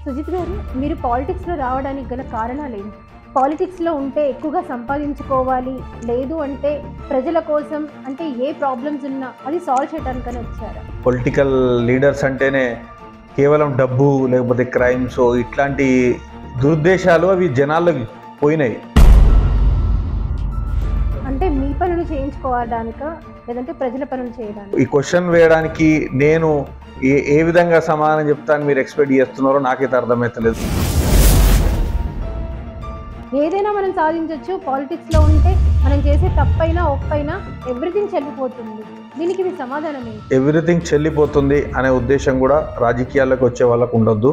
సుజిత్ గారు మీరు పాలిటిక్స్లో రావడానికి గల కారణాలు ఏంటి పాలిటిక్స్లో ఉంటే ఎక్కువగా సంపాదించుకోవాలి లేదు అంటే ప్రజల కోసం అంటే ఏ ప్రాబ్లమ్స్ ఉన్నా అది సాల్వ్ చేయడానికని వచ్చారా పొలిటికల్ లీడర్స్ అంటేనే కేవలం డబ్బు లేకపోతే క్రైమ్స్ ఇట్లాంటి దురుద్దేశాలు అవి జనాల్లోకి పోయినాయి అంటే మీ పనులు చేయించుకోవడానిక లేదంటే ప్రజల పనులు చేయడానికి ఈ క్వశ్చన్ వేయడానికి నేను ఏ ఏ విధంగా సమాధానం చెప్తాను మీరు ఎక్స్పెక్ట్ చేస్తున్నారో నాకైతే అర్థమవుతలేదు ఏదైనా మనం సాధించవచ్చు పాలిటిక్స్లో ఉంటే మనం చేసే తప్పైనా ఒప్పైనా ఎవ్రీథింగ్ చెల్లిపోతుంది దీనికి మీ సమాధానం ఏంటి ఎవ్రీథింగ్ చెల్లిపోతుంది అనే ఉద్దేశం కూడా రాజకీయాల్లోకి వచ్చే వాళ్ళకు ఉండొద్దు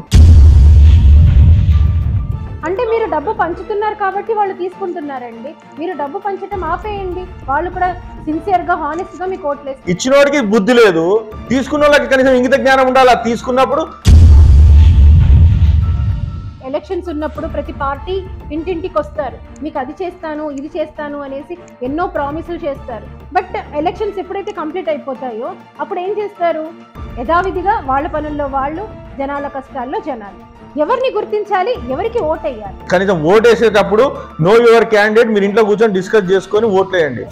అంటే మీరు డబ్బు పంచుతున్నారు కాబట్టి వాళ్ళు తీసుకుంటున్నారండి మీరు డబ్బు పంచడం ఆపేయండి వాళ్ళు కూడా సిన్సియర్గా హానెస్ట్గా మీకు ఓట్లేస్తారు ఇచ్చినోడికి బుద్ధి లేదు తీసుకున్న వాళ్ళకి కనీసం ఇంగిత జ్ఞానం ఉండాలి అది తీసుకున్నప్పుడు ఎలక్షన్స్ ఉన్నప్పుడు ప్రతి పార్టీ ఇంటింటికి వస్తారు మీకు అది చేస్తాను ఇది చేస్తాను అనేసి ఎన్నో ప్రామిసులు చేస్తారు బట్ ఎలక్షన్స్ ఎప్పుడైతే కంప్లీట్ అయిపోతాయో అప్పుడు ఏం చేస్తారు యథావిధిగా వాళ్ళ పనుల్లో వాళ్ళు జనాల కష్టాల్లో జనాలు ఎవరిని గుర్తించాలి ఎవరికి ఓటేయాలి కనీసం ఓట్ వేసేటప్పుడు నో యువర్ క్యాండిడేట్ మీరు ఇంట్లో కూర్చొని డిస్కస్ చేసుకొని ఓట్లు వేయండి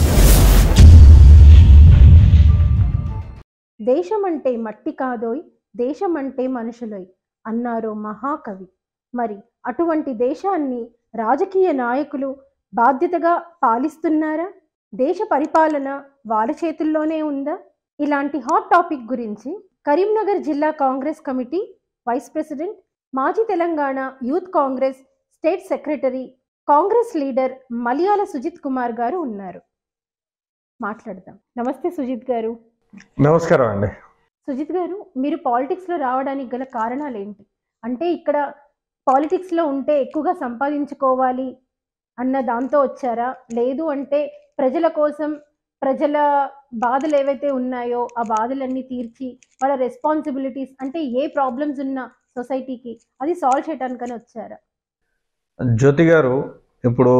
దేశం అంటే మట్టి కాదోయ్ దేశం అంటే మనుషులోయ్ అన్నారు మహాకవి మరి అటువంటి దేశాన్ని రాజకీయ నాయకులు బాధ్యతగా పాలిస్తున్నారా దేశ పరిపాలన వాళ్ళ చేతుల్లోనే ఉందా ఇలాంటి హాట్ టాపిక్ గురించి కరీంనగర్ జిల్లా కాంగ్రెస్ కమిటీ వైస్ ప్రెసిడెంట్ మాజీ Telangana youth Congress state secretary Congress leader Malayala Sujith Kumar గారు ఉన్నారు మాట్లాడదాం నమస్తే సుజిత్ గారు నమస్కారం అండి సుజిత్ గారు మీరు పాలిటిక్స్లో రావడానికి గల కారణాలు ఏంటి అంటే ఇక్కడ పాలిటిక్స్లో ఉంటే ఎక్కువగా సంపాదించుకోవాలి అన్న దాంతో వచ్చారా లేదు అంటే ప్రజల కోసం ప్రజల బాధలు ఏవైతే ఉన్నాయో ఆ బాధలన్నీ తీర్చి వాళ్ళ రెస్పాన్సిబిలిటీస్ అంటే ఏ ప్రాబ్లమ్స్ ఉన్నా సొసైటీకి అది సాల్వ్ చేయడానికని వచ్చారా జ్యోతి గారు ఇప్పుడు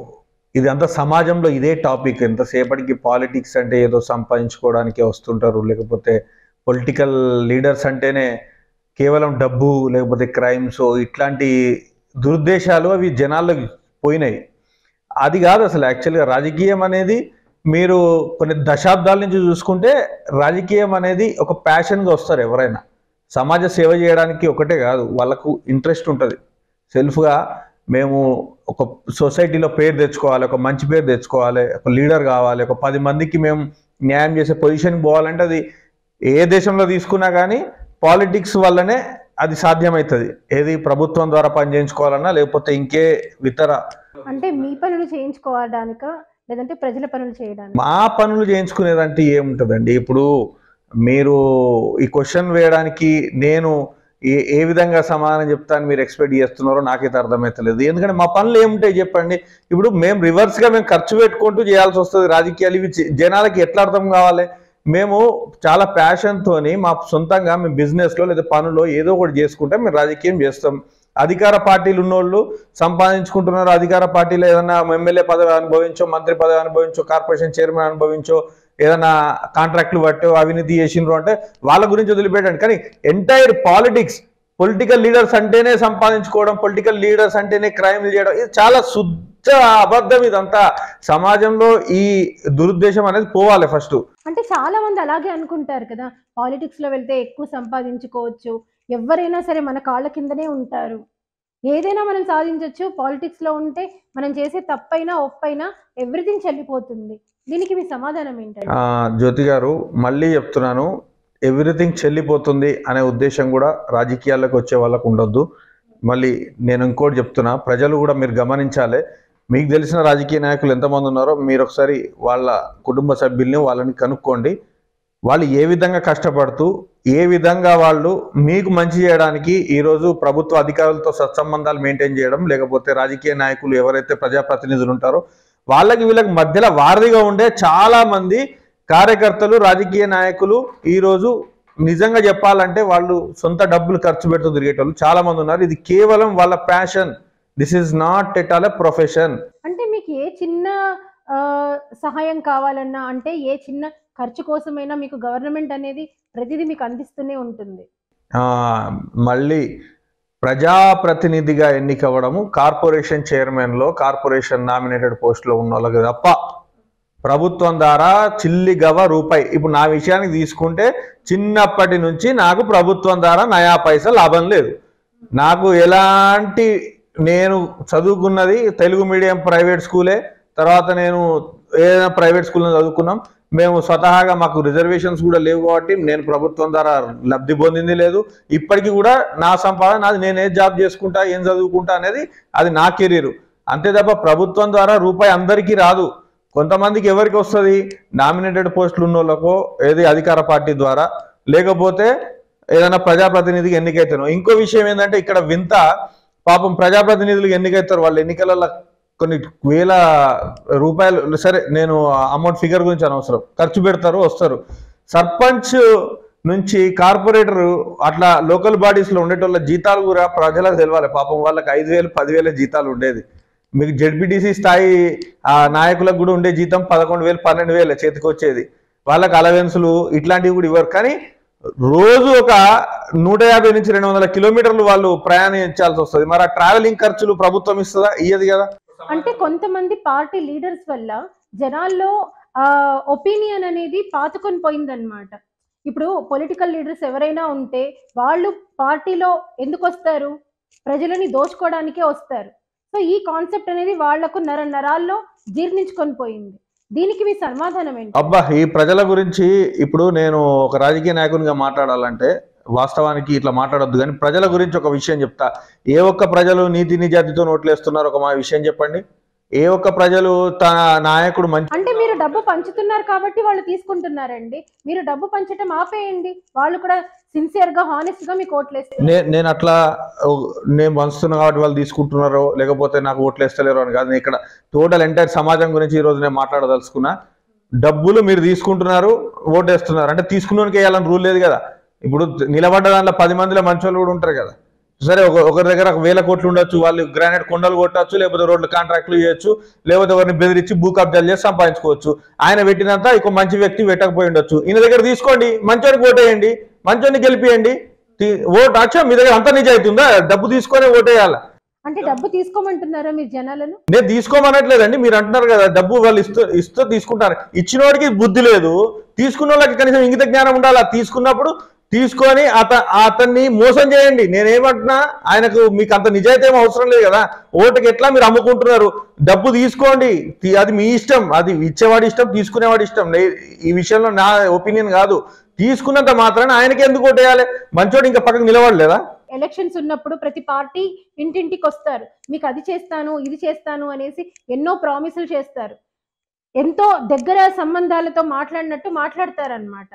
ఇది అంతా సమాజంలో ఇదే టాపిక్ ఎంతసేపటికి పాలిటిక్స్ అంటే ఏదో సంపాదించుకోవడానికి వస్తుంటారు లేకపోతే పొలిటికల్ లీడర్స్ అంటేనే కేవలం డబ్బు లేకపోతే క్రైమ్స్ ఇట్లాంటి దురుద్దేశాలు అవి జనాల్లోకి పోయినాయి అది కాదు అసలు యాక్చువల్గా రాజకీయం అనేది మీరు కొన్ని దశాబ్దాల నుంచి చూసుకుంటే రాజకీయం అనేది ఒక ప్యాషన్గా వస్తారు ఎవరైనా సమాజ సేవ చేయడానికి ఒకటే కాదు వాళ్ళకు ఇంట్రెస్ట్ ఉంటుంది సెల్ఫ్గా మేము ఒక సొసైటీలో పేరు తెచ్చుకోవాలి ఒక మంచి పేరు తెచ్చుకోవాలి ఒక లీడర్ కావాలి ఒక పది మందికి మేము న్యాయం చేసే పొజిషన్కి పోవాలంటే అది ఏ దేశంలో తీసుకున్నా కానీ పాలిటిక్స్ వల్లనే అది సాధ్యమవుతుంది ఏది ప్రభుత్వం ద్వారా పనిచేయించుకోవాలన్నా లేకపోతే ఇంకే ఇతర అంటే మీ పనులు చేయించుకోవడానిక లేదంటే ప్రజల పనులు చేయడానికి మా పనులు చేయించుకునేదంటే ఏముంటుందండి ఇప్పుడు మీరు ఈ క్వశ్చన్ వేయడానికి నేను ఏ ఏ విధంగా సమాధానం చెప్తాను మీరు ఎక్స్పెక్ట్ చేస్తున్నారో నాకైతే అర్థమవుతలేదు ఎందుకంటే మా పనులు ఏముంటాయి చెప్పండి ఇప్పుడు మేము రివర్స్గా మేము ఖర్చు పెట్టుకుంటూ చేయాల్సి వస్తుంది రాజకీయాలు ఇవి జ- జనాలకి ఎట్లా అర్థం కావాలి మేము చాలా ప్యాషన్తోని మా సొంతంగా మేము బిజినెస్లో లేదా పనులో ఏదో ఒకటి చేసుకుంటే మేము రాజకీయం చేస్తాం అధికార పార్టీలు ఉన్నోళ్ళు సంపాదించుకుంటున్నారు అధికార పార్టీలో ఏదైనా ఎమ్మెల్యే పదవి అనుభవించో మంత్రి పదవి అనుభవించో కార్పొరేషన్ చైర్మన్ అనుభవించో ఏదైనా కాంట్రాక్ట్లు పట్టో అవినీతి చేసిండ్రు అంటే వాళ్ళ గురించి వదిలిపెట్టండి కానీ ఎంటైర్ పాలిటిక్స్ పొలిటికల్ లీడర్స్ అంటేనే సంపాదించుకోవడం పొలిటికల్ లీడర్స్ అంటేనే క్రైమ్లు చేయడం ఇది చాలా శుద్ధ అబద్ధం ఇదంతా సమాజంలో ఈ దురుద్దేశం అనేది పోవాలి ఫస్ట్ అంటే చాలా మంది అలాగే అనుకుంటారు కదా పాలిటిక్స్ లో వెళ్తే ఎక్కువ సంపాదించుకోవచ్చు ఎవరైనా సరే మన కాళ్ళ కిందనే ఉంటారు ఏదైనా మనం సాధించవచ్చు పాలిటిక్స్ లో ఉంటే మనం చేసే తప్పైనా ఒప్పైనా ఎవ్రీథింగ్ చెల్లిపోతుంది దీనికి మీ సమాధానం ఏంటంటే ఆ, జ్యోతి గారు మళ్ళీ చెప్తున్నాను ఎవ్రీథింగ్ చెల్లిపోతుంది అనే ఉద్దేశం కూడా రాజకీయాల్లోకి వచ్చే వాళ్ళకు ఉండొద్దు మళ్ళీ నేను ఇంకోటి చెప్తున్నా ప్రజలు కూడా మీరు గమనించాలి మీకు తెలిసిన రాజకీయ నాయకులు ఎంతమంది ఉన్నారో మీరు ఒకసారి వాళ్ళ కుటుంబ సభ్యుల్ని వాళ్ళని కనుక్కోండి వాళ్ళు ఏ విధంగా కష్టపడుతూ ఏ విధంగా వాళ్ళు మీకు మంచి చేయడానికి ఈరోజు ప్రభుత్వ అధికారులతో సత్సంబంధాలు మెయింటైన్ చేయడం లేకపోతే రాజకీయ నాయకులు ఎవరైతే ప్రజాప్రతినిధులు ఉంటారో వాళ్ళకి వీళ్ళకి మధ్యలో వారధిగా ఉండే చాలా మంది కార్యకర్తలు రాజకీయ నాయకులు ఈరోజు నిజంగా చెప్పాలంటే వాళ్ళు సొంత డబ్బులు ఖర్చు పెడుతూ తిరిగేటోళ్ళు చాలా మంది ఉన్నారు ఇది కేవలం వాళ్ళ passion this is not at all a profession అంటే మీకు ఏ చిన్న ఆ, సహాయం కావాలన్నా అంటే ఏ చిన్న ఖర్చు కోసమైనా మీకు గవర్నమెంట్ అనేది ప్రతిదీ మీకు అందిస్తూనే ఉంటుంది మళ్ళీ ప్రజాప్రతినిధిగా ఎన్నికవ్వడము కార్పొరేషన్ చైర్మన్లో కార్పొరేషన్ నామినేటెడ్ పోస్టులో ఉన్న వాళ్ళకి తప్ప ప్రభుత్వం ద్వారా చిల్లి గవ రూపాయి ఇప్పుడు నా విషయానికి తీసుకుంటే చిన్నప్పటి నుంచి నాకు ప్రభుత్వం ద్వారా నయా పైసా లాభం లేదు నాకు ఎలాంటి నేను చదువుకున్నది తెలుగు మీడియం ప్రైవేట్ స్కూలే తర్వాత నేను ఏదైనా ప్రైవేట్ స్కూల్లో చదువుకున్నాం మేము స్వతహాగా మాకు రిజర్వేషన్స్ కూడా లేవు కాబట్టి నేను ప్రభుత్వం ద్వారా లబ్ధి పొందింది లేదు ఇప్పటికీ కూడా నా సంపాదన నాది నేను ఏ జాబ్ చేసుకుంటా ఏం చదువుకుంటా అనేది అది నా కెరీర్ అంతే తప్ప ప్రభుత్వం ద్వారా రూపాయి అందరికీ రాదు కొంతమందికి ఎవరికి వస్తుంది నామినేటెడ్ పోస్టులు ఉన్న వాళ్ళకో ఏది అధికార పార్టీ ద్వారా లేకపోతే ఏదైనా ప్రజాప్రతినిధికి ఎన్నికైతాను ఇంకో విషయం ఏంటంటే ఇక్కడ వింత పాపం ప్రజాప్రతినిధులు ఎన్నికైతారు వాళ్ళు ఎన్నికలలో కొన్ని వేల రూపాయలు సరే నేను అమౌంట్ ఫిగర్ గురించి అనవసరం ఖర్చు పెడతారు వస్తారు సర్పంచ్ నుంచి కార్పొరేటర్ అట్లా లోకల్ బాడీస్ లో ఉండేటోళ్ళ జీతాలు కూడా ప్రజలకు తెలవాలి పాపం వాళ్ళకి ఐదు వేలు పదివేల జీతాలు ఉండేది మీకు జెడ్పీటీసీ స్థాయి ఆ నాయకులకు కూడా ఉండే జీతం పదకొండు వేలు పన్నెండు వేల చేతికి వచ్చేది వాళ్ళకి అలవెన్సులు ఇట్లాంటివి కూడా ఇవ్వరు కానీ రోజు ఒక నూట యాభై నుంచి రెండు వందల కిలోమీటర్లు వాళ్ళు ప్రయాణించాల్సి వస్తుంది మరి ఆ ట్రావెలింగ్ ఖర్చులు ప్రభుత్వం ఇస్తుందా ఇయ్యదు కదా అంటే కొంతమంది పార్టీ లీడర్స్ వల్ల జనాల్లో ఒపీనియన్ అనేది పాతుకొని పోయిందన్నమాట ఇప్పుడు పొలిటికల్ లీడర్స్ ఎవరైనా ఉంటే వాళ్ళు పార్టీలో ఎందుకు వస్తారు ప్రజలని దోచుకోవడానికే వస్తారు సో ఈ కాన్సెప్ట్ అనేది వాళ్లకు నర నరాల్లో జీర్ణించుకొని పోయింది దీనికి మీ సమాధానం ఏంటి అబ్బా ఈ ప్రజల గురించి ఇప్పుడు నేను ఒక రాజకీయ నాయకునిగా మాట్లాడాలంటే వాస్తవానికి ఇట్లా మాట్లాడొద్దు కానీ ప్రజల గురించి ఒక విషయం చెప్తా ఏ ఒక్క ప్రజలు నీతి నిజాతితో నోట్లేస్తున్నారు ఒక మా విషయం చెప్పండి ఏ ఒక్క ప్రజలు తన నాయకుడు మంచి అంటే మీరు డబ్బు పంచుతున్నారు కాబట్టి వాళ్ళు తీసుకుంటున్నారండి మీరు డబ్బు పంచటం ఆపేయండి వాళ్ళు కూడా సిన్సియర్ గా హానెస్ట్ గా మీకు ఓట్లేస్తారు నే నేను అట్లా ఓ, నేను పంచుతున్నా కాబట్టి వాళ్ళు తీసుకుంటున్నారో లేకపోతే నాకు ఓట్లు వేస్తలేరో అని కాదు నేను ఇక్కడ టోటల్ ఎంటైర్ సమాజం గురించి ఈ రోజు నేను మాట్లాడదలుచుకున్నా డబ్బులు మీరు తీసుకుంటున్నారు ఓటేస్తున్నారు అంటే తీసుకున్నోనికి వేయాలని రూల్ లేదు కదా ఇప్పుడు నిలబడ్డ దాంట్లో పది మందిలో మంచి వాళ్ళు కూడా ఉంటారు కదా సరే ఒక ఒకరి దగ్గర ఒక వేల కోట్లు ఉండొచ్చు వాళ్ళు గ్రానైట్ కొండలు కొట్టచ్చు లేకపోతే రోడ్లు కాంట్రాక్ట్లు చేయొచ్చు లేకపోతే ఎవరిని బెదిరించి భూ కబ్జాలు చేసి సంపాదించుకోవచ్చు ఆయన పెట్టినంత ఇంకో మంచి వ్యక్తి పెట్టకపోయి ఉండొచ్చు ఈయన దగ్గర తీసుకోండి మంచోనికి ఓటేయండి మంచోని గెలిపియండి తీ- ఓటు అచ్చా మీ దగ్గర అంత నిజాయితీ ఉందా డబ్బు తీసుకొని ఓటేయాల అంటే డబ్బు తీసుకోమంటున్నారా మీరు జనాలను నేను తీసుకోమనట్లేదండి మీరు అంటున్నారు కదా డబ్బు వాళ్ళు ఇస్తూ ఇస్తూ తీసుకుంటారు ఇచ్చిన వాడికి బుద్ధి లేదు తీసుకున్న వాళ్ళకి కనీసం ఇంగిత జ్ఞానం ఉండాలి తీసుకున్నప్పుడు తీసుకొని అత అతన్ని మోసం చేయండి నేనేమంటున్నా ఆయనకు మీకు అంత నిజాయితీ ఏం అవసరం లేదు కదా ఓటుకి ఎట్లా మీరు అమ్ముకుంటున్నారు డబ్బు తీసుకోండి తీ- అది మీ ఇష్టం అది ఇచ్చేవాడి ఇష్టం తీసుకునేవాడి ఇష్టం నే- ఈ విషయంలో నా ఒపీనియన్ కాదు తీసుకున్నంత మాత్రాన ఆయనకి ఎందుకు ఓటేయాలి మంచోడు ఇంకా పక్కకు నిలబడలేదా ఎలక్షన్స్ ఉన్నప్పుడు ప్రతి పార్టీ ఇంటింటికి వస్తారు మీకు అది చేస్తాను ఇది చేస్తాను అనేసి ఎన్నో ప్రామిసులు చేస్తారు ఎంతో దగ్గర సంబంధాలతో మాట్లాడినట్టు మాట్లాడతారన్నమాట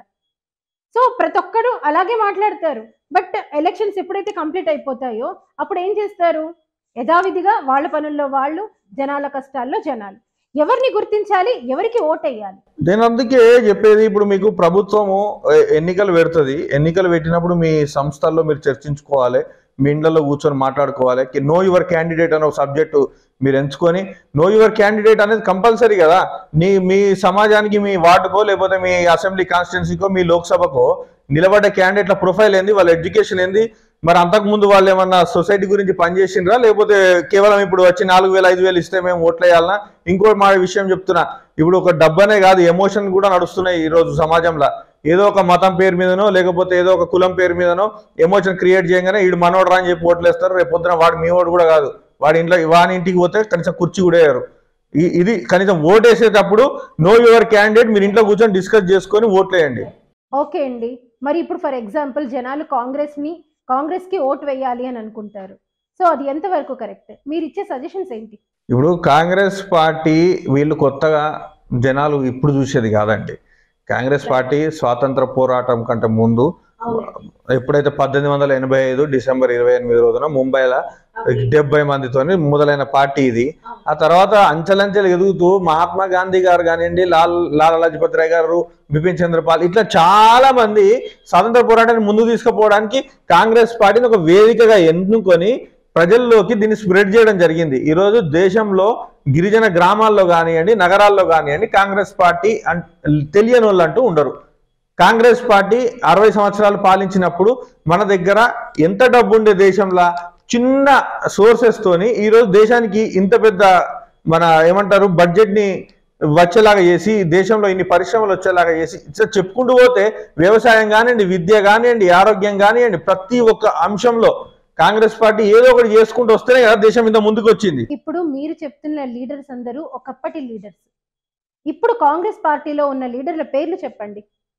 సో ప్రతి ఒక్కరు అలాగే మాట్లాడతారు బట్ ఎలక్షన్స్ ఎప్పుడైతే కంప్లీట్ అయిపోతాయో అప్పుడు ఏం చేస్తారు యథావిధిగా వాళ్ళ పనుల్లో వాళ్ళు జనాల కష్టాల్లో జనాలు ఎవరిని గుర్తించాలి ఎవరికి ఓటేయాలి నేను అందుకే చెప్పేది ఇప్పుడు మీకు ప్రభుత్వము ఎ- ఎన్నికలు పెడుతుంది ఎన్నికలు పెట్టినప్పుడు మీ సంస్థల్లో మీరు చర్చించుకోవాలి మీ ఇండ్లలో కూర్చొని మాట్లాడుకోవాలి నో యువర్ క్యాండిడేట్ అనే ఒక సబ్జెక్టు మీరు ఎంచుకొని నో యువర్ క్యాండిడేట్ అనేది కంపల్సరీ కదా నీ మీ సమాజానికి మీ వార్డుకో లేకపోతే మీ అసెంబ్లీ కాన్స్టిట్యున్సీకో మీ లోక్సభకో నిలబడ్డ క్యాండిడేట్ల ప్రొఫైల్ ఏంది వాళ్ళ ఎడ్యుకేషన్ ఏంది మరి అంతకు ముందు వాళ్ళు ఏమన్నా సొసైటీ గురించి పనిచేసిండ్రా లేకపోతే కేవలం ఇప్పుడు వచ్చి నాలుగు వేలు ఐదు వేలు ఇస్తే మేము ఓట్లు వేయాలన్నా ఇంకో మా విషయం చెప్తున్నా ఇప్పుడు ఒక డబ్బనే కాదు ఎమోషన్ కూడా నడుస్తున్నాయి ఈ రోజు సమాజంలో ఏదో ఒక మతం పేరు మీదనో లేకపోతే ఏదో ఒక కులం పేరు మీదనో ఎమోషన్ క్రియేట్ చేయగానే వీడు మనోడు రా అని చెప్పి ఓట్లేస్తారు రేపు పొద్దున వాడు మీ ఓడు కూడా కాదు వాడి ఇంట్లో వాని ఇంటికి పోతే కనీసం కుర్చీ కూడా వేయరు ఈ- ఇది కనీసం ఓట్ వేసేటప్పుడు నో యువర్ క్యాండిడేట్ మీరు ఇంట్లో కూర్చొని డిస్కస్ చేసుకొని ఓట్లు వేయండి ఓకే అండి మరి ఇప్పుడు ఫర్ ఎగ్జాంపుల్ జనాలు కాంగ్రెస్ ని కాంగ్రెస్ కి ఓటు వేయాలి అని అనుకుంటారు సో అది ఎంతవరకు కరెక్ట్ మీరు ఇచ్చే సజెషన్స్ ఏంటి ఇప్పుడు కాంగ్రెస్ పార్టీ వీళ్ళు కొత్తగా జనాలు ఇప్పుడు చూసేది కాదండి కాంగ్రెస్ పార్టీ స్వాతంత్ర పోరాటం కంటే ముందు ఎప్పుడైతే పద్దెనిమిది వందల ఎనభై ఐదు డిసెంబర్ ఇరవై ఎనిమిది రోజున ముంబైలో డెబ్బై మందితోని మొదలైన పార్టీ ఇది ఆ తర్వాత అంచెలంచెలు ఎదుగుతూ మహాత్మా గాంధీ గారు కానివ్వండి లాల్ లాలా లజపత్ రాయ్ గారు బిపిన్ చంద్రపాల్ ఇట్లా చాలా మంది స్వాతంత్ర పోరాటాన్ని ముందుకు తీసుకుపోవడానికి కాంగ్రెస్ పార్టీని ఒక వేదికగా ఎన్నుకొని ప్రజల్లోకి దీన్ని స్ప్రెడ్ చేయడం జరిగింది ఈరోజు దేశంలో గిరిజన గ్రామాల్లో కానివ్వండి నగరాల్లో కానివ్వండి కాంగ్రెస్ పార్టీ అన్ తెలియని వాళ్ళు అంటూ ఉండరు కాంగ్రెస్ పార్టీ అరవై సంవత్సరాలు పాలించినప్పుడు మన దగ్గర ఎంత డబ్బు ఉండే దేశంలో చిన్న సోర్సెస్ తోని ఈ రోజు దేశానికి ఇంత పెద్ద మన ఏమంటారు బడ్జెట్ ని వచ్చేలాగా చేసి దేశంలో ఇన్ని పరిశ్రమలు వచ్చేలాగా చేసి ఇట్లా చెప్పుకుంటూ పోతే వ్యవసాయం కానివ్వండి విద్య కానివ్వండి ఆరోగ్యం కానివ్వండి ప్రతి ఒక్క అంశంలో కాంగ్రెస్ పార్టీ ఏదో ఒకటి చేసుకుంటూ వస్తేనే కదా దేశం ఇంత ముందుకు వచ్చింది ఇప్పుడు మీరు చెప్తున్న లీడర్స్ అందరూ ఒకప్పటి లీడర్స్ ఇప్పుడు కాంగ్రెస్ పార్టీలో ఉన్న లీడర్ల పేర్లు చెప్పండి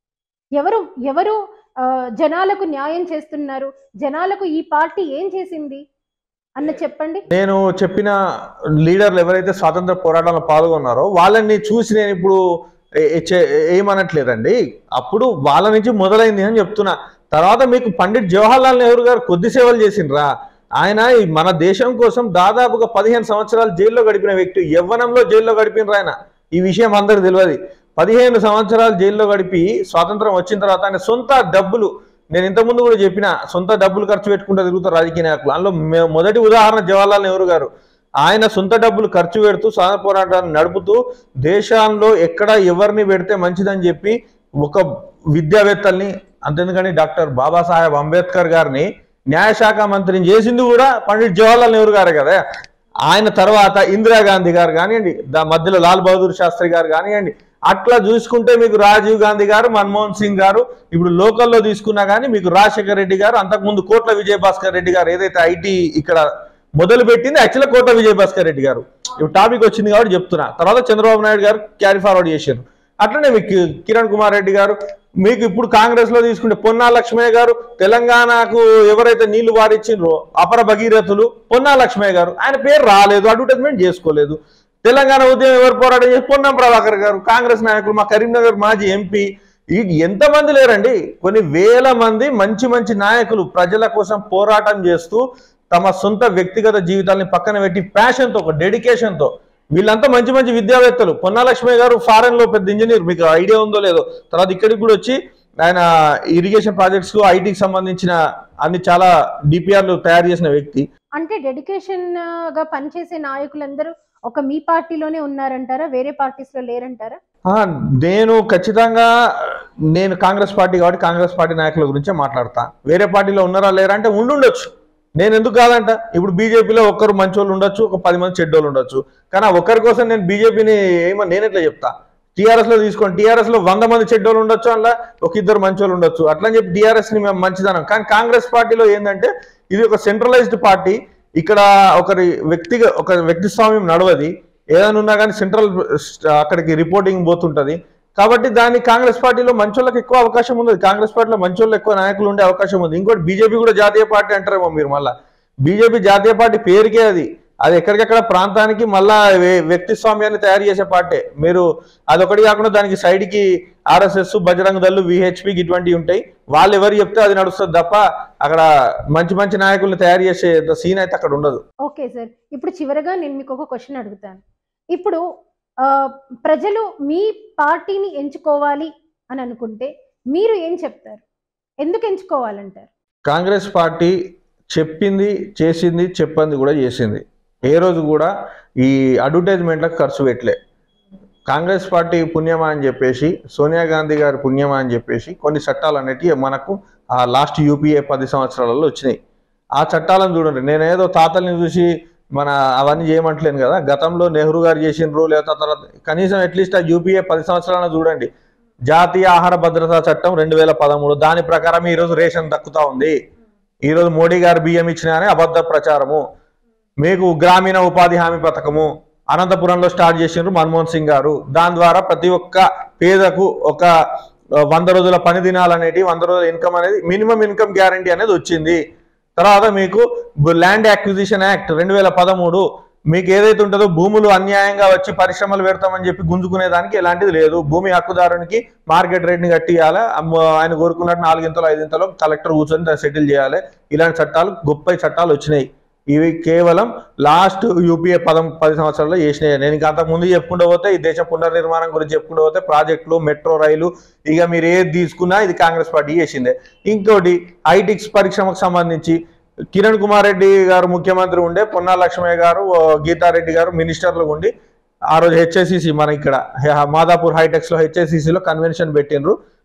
ఎవరు ఎవరు ఆ, జనాలకు న్యాయం చేస్తున్నారు జనాలకు ఈ పార్టీ ఏం చేసింది అన్న చెప్పండి నేను చెప్పిన లీడర్లు ఎవరైతే స్వాతంత్ర పోరాటంలో పాల్గొన్నారో వాళ్ళని చూసి నేను ఇప్పుడు ఏ- ఏ- చే- ఏమనట్లేదండి అప్పుడు వాళ్ళ నుంచి మొదలైంది అని చెప్తున్నా తర్వాత మీకు పండిట్ జవహర్లాల్ నెహ్రూ గారు కొద్ది సేవలు చేసిండ్రా ఆయన ఈ మన దేశం కోసం దాదాపుగా పదిహేను సంవత్సరాలు జైల్లో గడిపిన వ్యక్తి యవ్వనంలో జైల్లో గడిపినరు ఆయన ఈ విషయం అందరికి తెలియదు పదిహేను సంవత్సరాలు జైల్లో గడిపి స్వాతంత్రం వచ్చిన తర్వాత ఆయన సొంత డబ్బులు నేను ఇంతకుముందు కూడా చెప్పిన సొంత డబ్బులు ఖర్చు పెట్టుకుంటూ తిరుగుతారు రాజకీయ నాయకులు అందులో మే- మొదటి ఉదాహరణ జవహర్లాల్ నెహ్రూ గారు ఆయన సొంత డబ్బులు ఖర్చు పెడుతూ స్వాతంత్ర పోరాటాన్ని నడుపుతూ దేశంలో ఎక్కడ ఎవరిని పెడితే మంచిదని చెప్పి ఒక విద్యావేత్తల్ని అంతెందుకని డాక్టర్ బాబాసాహెబ్ అంబేద్కర్ గారిని న్యాయశాఖ మంత్రిని చేసింది కూడా పండిట్ జవహర్లాల్ నెహ్రూ గారే కదా ఆయన తర్వాత ఇందిరాగాంధీ గారు కానివ్వండి దా మధ్యలో లాల్ బహదూర్ శాస్త్రి గారు కానివ్వండి అట్లా చూసుకుంటే మీకు రాజీవ్ గాంధీ గారు మన్మోహన్ సింగ్ గారు ఇప్పుడు లోకల్లో తీసుకున్నా కానీ మీకు రాజశేఖర రెడ్డి గారు అంతకుముందు కోట్ల విజయభాస్కర్ రెడ్డి గారు ఏదైతే ఐటీ ఇక్కడ మొదలు పెట్టింది యాక్చువల్గా కోట్ల విజయభాస్కర్ రెడ్డి గారు ఇప్పుడు టాపిక్ వచ్చింది కాబట్టి చెప్తున్నా తర్వాత చంద్రబాబు నాయుడు గారు క్యారీ ఫార్వర్డ్ చేశారు అట్లనే మీకు కిరణ్ కుమార్ రెడ్డి గారు మీకు ఇప్పుడు కాంగ్రెస్ లో తీసుకుంటే పొన్నా లక్ష్మయ్య గారు తెలంగాణకు ఎవరైతే నీళ్లు వారిచ్చిండ్రో అపర భగీరథులు పొన్నా లక్ష్మయ్య గారు ఆయన పేరు రాలేదు అడ్వర్టైజ్మెంట్ చేసుకోలేదు తెలంగాణ ఉద్యమం ఎవరు పోరాటం చేసి పొన్నం ప్రభాకర్ గారు కాంగ్రెస్ నాయకులు మా కరీంనగర్ మాజీ ఎంపీ ఈ ఎంతమంది లేరండి కొన్ని వేల మంది మంచి మంచి నాయకులు ప్రజల కోసం పోరాటం చేస్తూ తమ సొంత వ్యక్తిగత జీవితాల్ని పక్కన పెట్టి ప్యాషన్తో ఒక డెడికేషన్తో వీళ్ళంతా మంచి మంచి విద్యావేత్తలు పొన్నాలక్ష్మి గారు ఫారెన్ లో పెద్ద ఇంజనీర్ మీకు ఐడియా ఉందో లేదో తర్వాత ఇక్కడికి కూడా వచ్చి ఆయన ఇరిగేషన్ ప్రాజెక్ట్స్ కు ఐటీకి సంబంధించిన అన్ని చాలా డిపిఆర్లు తయారు చేసిన వ్యక్తి అంటే డెడికేషన్ గా పనిచేసే నాయకులందరూ ఒక మీ పార్టీలోనే ఉన్నారంటారా వేరే పార్టీస్ లో లేరంటారా ఆ, నేను ఖచ్చితంగా నేను కాంగ్రెస్ పార్టీ కాబట్టి కాంగ్రెస్ పార్టీ నాయకుల గురించే మాట్లాడతా వేరే పార్టీలో ఉన్నారా లేరా అంటే ఉండుండొచ్చు నేను ఎందుకు కాదంట ఇప్పుడు బీజేపీలో ఒక్కరు మంచోళ్ళు ఉండొచ్చు ఒక పది మంది చెడ్డోళ్ళు ఉండొచ్చు కానీ ఆ ఒక్కరి కోసం నేను బీజేపీని ఏమో నేను ఎట్లా చెప్తా టీఆర్ఎస్ లో తీసుకోండి టీఆర్ఎస్ లో వంద మంది చెడ్డోళ్ళు ఉండొచ్చు అలా ఒక ఇద్దరు మంచోళ్ళు ఉండొచ్చు అట్లా అని చెప్పి టీఆర్ఎస్ ని మేము మంచిదనం కానీ కాంగ్రెస్ పార్టీలో ఏంటంటే ఇది ఒక సెంట్రలైజ్డ్ పార్టీ ఇక్కడ ఒకరి వ్యక్తిగా ఒక వ్యక్తి స్వామ్యం నడవది ఏదైనా ఉన్నా కానీ సెంట్రల్ అక్కడికి రిపోర్టింగ్ పోతుంటది కాబట్టి దాన్ని కాంగ్రెస్ పార్టీలో మంచోళ్ళకి ఎక్కువ అవకాశం ఉంది కాంగ్రెస్ పార్టీలో మంచోళ్ళు ఎక్కువ నాయకులు ఉండే అవకాశం ఉంది ఇంకోటి బీజేపీ కూడా జాతీయ పార్టీ అంటారేమో మీరు మళ్ళా బీజేపీ జాతీయ పార్టీ పేరుకే అది అది ఎక్కడికెక్కడ ప్రాంతానికి మళ్ళా వే- వ్యక్తి స్వామ్యాన్ని తయారు చేసే పార్టీ మీరు అదొకటి కాకుండా దానికి సైడ్ కి ఆర్ఎస్ఎస్ బజరంగ దళ్ళు విహెచ్పి ఇటువంటివి ఉంటాయి వాళ్ళు ఎవరు చెప్తే అది నడుస్తుంది తప్ప అక్కడ మంచి మంచి నాయకుల్ని తయారు చేసే సీన్ అయితే అక్కడ ఉండదు ఓకే సార్ ఇప్పుడు చివరగా నేను మీకు ఒక క్వశ్చన్ అడుగుతాను ఇప్పుడు ఆ, ప్రజలు మీ పార్టీని ఎంచుకోవాలి అని అనుకుంటే మీరు ఏం చెప్తారు ఎందుకు ఎంచుకోవాలంటారు కాంగ్రెస్ పార్టీ చెప్పింది చేసింది చెప్పింది కూడా చేసింది ఏ రోజు కూడా ఈ అడ్వర్టైజ్మెంట్లకు ఖర్చు పెట్టలే కాంగ్రెస్ పార్టీ పుణ్యమా అని చెప్పేసి సోనియా గాంధీ గారి పుణ్యమా అని చెప్పేసి కొన్ని చట్టాలు అనేటివి మనకు ఆ లాస్ట్ యూపీఏ పది సంవత్సరాలలో వచ్చినాయి ఆ చట్టాలను చూడండి నేను ఏదో తాతల్ని చూసి మన అవన్నీ చేయమంటలేను కదా గతంలో నెహ్రూ గారు చేసినారు లేదా తర్వాత కనీసం అట్లీస్ట్ ఆ యూపీఏ పది సంవత్సరాలను చూడండి జాతీయ ఆహార భద్రతా చట్టం రెండు వేల పదమూడు దాని ప్రకారం ఈరోజు రేషన్ దక్కుతా ఉంది ఈరోజు మోడీ గారు బియ్యం ఇచ్చినారని అబద్ధ ప్రచారము మీకు గ్రామీణ ఉపాధి హామీ పథకము అనంతపురంలో స్టార్ట్ చేసిండ్రు మన్మోహన్ సింగ్ గారు దాని ద్వారా ప్రతి ఒక్క పేదకు ఒక ఆ, వంద రోజుల పని దినాలనేటి వంద రోజుల ఇన్కమ్ అనేది మినిమం ఇన్కమ్ గ్యారంటీ అనేది వచ్చింది తర్వాత మీకు ల్యాండ్ యాక్విజిషన్ యాక్ట్ రెండు వేల పదమూడు మీకు ఏదైతే ఉంటుందో భూములు అన్యాయంగా వచ్చి పరిశ్రమలు పెడతామని చెప్పి గుంజుకునే దానికి ఎలాంటిది లేదు భూమి హక్కుదారునికి మార్కెట్ రేట్ని కట్టియాలి అమ్మ- ఆయన కోరుకున్నట్టు నాలుగింతలో ఐదింతలో కలెక్టర్ కూర్చొని దాన్ని సెటిల్ చేయాలి ఇలాంటి చట్టాలు గొప్ప చట్టాలు వచ్చినాయి ఇవి కేవలం లాస్ట్ యూపీఏ పదం పది సంవత్సరాల్లో చేసినాయి నేను ఇంకా అంతకు ముందు చెప్పుకుంటూ పోతే ఈ దేశ పునర్నిర్మాణం గురించి చెప్పుకుంటూ పోతే ప్రాజెక్టులు మెట్రో రైలు ఇక మీరు ఏది తీసుకున్నా ఇది కాంగ్రెస్ పార్టీ చేసిందే ఇంకోటి ఐటిక్స్ పరిశ్రమకు సంబంధించి కిరణ్ కుమార్ రెడ్డి గారు ముఖ్యమంత్రి ఉండే పొన్నా లక్ష్మయ్య గారు ఓ గీతారెడ్డి గారు మినిస్టర్లు ఉండి ఆ రోజు హెచ్ఎస్సిసి మన ఇక్కడ హె- మాదాపూర్ హైటెక్స్ లో HSCC లో కన్వెన్షన్ పెట్టిండ్రు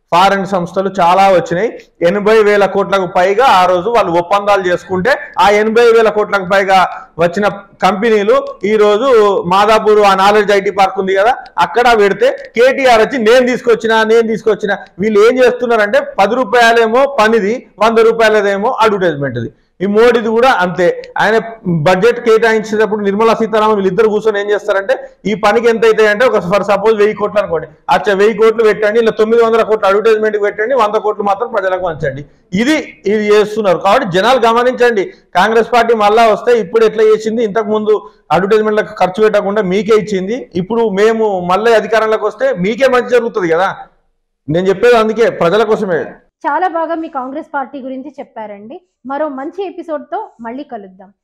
ఫారెన్ సంస్థలు చాలా వచ్చినాయి ఎనభై వేల కోట్లకు పైగా ఆ రోజు వాళ్ళు ఒప్పందాలు చేసుకుంటే ఆ ఎనభై వేల కోట్లకు పైగా వచ్చిన కంపెనీలు ఈ రోజు మాదాపూర్ ఆ నాలెడ్జ్ ఐటీ పార్క్ ఉంది కదా అక్కడ పెడితే కేటీఆర్ వచ్చి నేను తీసుకొచ్చిన నేను తీసుకొచ్చిన వీళ్ళు ఏం చేస్తున్నారంటే పది రూపాయలేమో పనిది వంద రూపాయలదేమో అడ్వర్టైజ్మెంట్ది ఈ మోడీది కూడా అంతే ఆయన బడ్జెట్ కేటాయించేటప్పుడు నిర్మలా సీతారామన్ వీళ్ళిద్దరు కూర్చొని ఏం చేస్తారంటే ఈ పనికి ఎంత అవుతాయి అంటే ఒక ఫర్ సపోజ్ వెయ్యి కోట్లు అనుకోండి అచ్చా వెయ్యి కోట్లు పెట్టండి ఇలా తొమ్మిది వందల కోట్లు అడ్వర్టైజ్మెంట్ పెట్టండి వంద కోట్లు మాత్రం ప్రజలకు పంచండి ఇది ఇది చేస్తున్నారు కాబట్టి జనాలు గమనించండి కాంగ్రెస్ పార్టీ మళ్ళా వస్తే ఇప్పుడు ఎట్లా చేసింది ఇంతకు ముందు అడ్వర్టైజ్మెంట్లకు ఖర్చు పెట్టకుండా మీకే ఇచ్చింది ఇప్పుడు మేము మళ్ళీ అధికారంలోకి వస్తే మీకే మంచి జరుగుతుంది కదా నేను చెప్పేది అందుకే ప్రజల కోసమే చాలా బాగా మీ కాంగ్రెస్ పార్టీ గురించి చెప్పారండి మరో మంచి ఎపిసోడ్తో మళ్ళీ కలుద్దాం